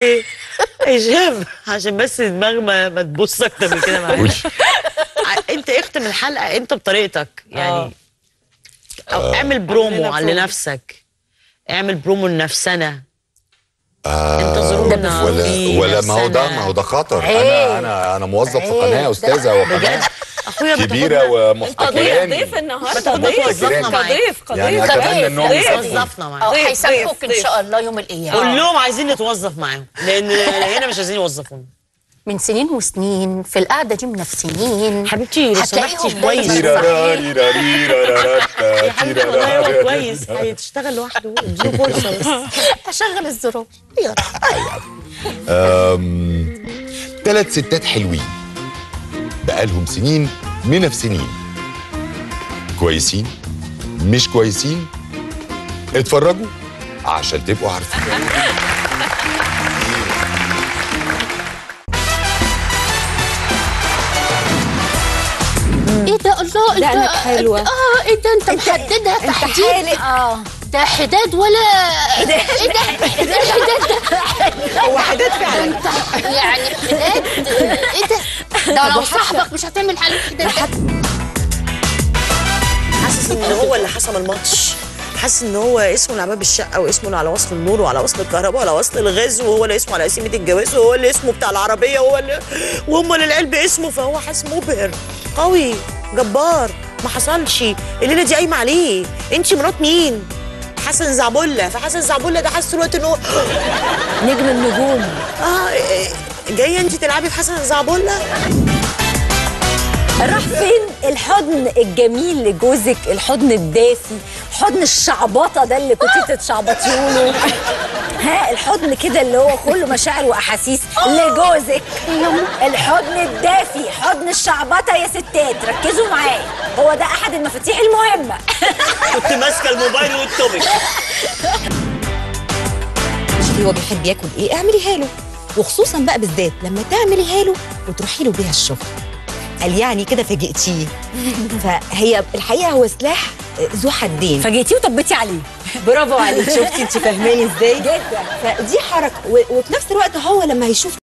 هشام عشان بس دماغ ما, ما تبص اكتر من كده معايا قولي. ع- انت اختم الحلقه انت بطريقتك يعني او اعمل برومو عندنا على برومو. نفسك اعمل برومو لنفسنا آه انتظرونا ولا في ولا ما هو ده نفسنا. ما هو ده خطر عيب. انا انا انا موظف في عيب. قناه يا استاذه وقناه اخويا كبيره بتاخدنا- قضية ومحتكراني ضيف النهارده بتاخدنا ضيف توظفنا معاك. كضيف كضيف يعني ضيف. اتمنى انهم ضيف. يسافروا وظفنا معاك اه ضيف، هيسامحوك ضيف، ان شاء ضيف. الله يوم القيامه قول لهم عايزين نتوظف معاهم لان هنا مش عايزين يوظفونا من سنين وسنين في القعده دي منافسين حبيبتي لو هتلاقيهم سمحتي دايماً كويس تيرارا ريراريرارارا يا حبيبي والله هو تيرارا. كويس هيشتغل لوحده اديله فرصه بس اشغل الزرار يلا أم، تلات ستات حلوين بقالهم سنين منافسين كويسين مش كويسين اتفرجوا عشان تبقوا عارفين ايه ده الله دقنك انت حلوة. اه ايه ده انت محددها تحديد حالق. اه ده حداد ولا ايه ده ده الحداد ده هو حداد فعلا انت يعني حداد ايه ده ده لو صاحبك مش هتعمل حاله حداد حاسس ان هو اللي حسم الماتش حاسس ان هو اسمه على باب الشقه واسمه على وصل النور وعلى وصل الكهرباء وعلى وصل الغاز وهو اللي اسمه على قسيمه الجواز وهو اللي اسمه بتاع العربيه وهو اللي وهم اللي العلب اسمه فهو حاسس مبهر قوي جبار ما حصلش الليله دي قايمه عليه انت مرات مين حسن زعبله فحسن زعبله ده حاسس دلوقتي ان هو نجم النجوم اه إيه، جايه انت تلعبي في حسن زعبله راح فين الحضن الجميل لجوزك الحضن الدافي حضن الشعبطه ده اللي كنتي تتشعبطيه له ها الحضن كده اللي هو كله مشاعر واحاسيس لجوزك الحضن الدافي حضن الشعبطه يا ستات ركزوا معايا هو ده احد المفاتيح المهمه كنت ماسكه الموبايل والتوبك شوفي هو بيحب ياكل ايه اعمليها له وخصوصا بقى بالذات لما تعمليها له وتروحي له بيها الشغل قال يعني كده فاجئتيه فهي الحقيقه هو سلاح ذو حدين فجيتيه وطبيتي عليه برافو عليك شفتي انت فاهماني ازاي جدا فدي حركه و- وفي نفس الوقت هو لما هيشوف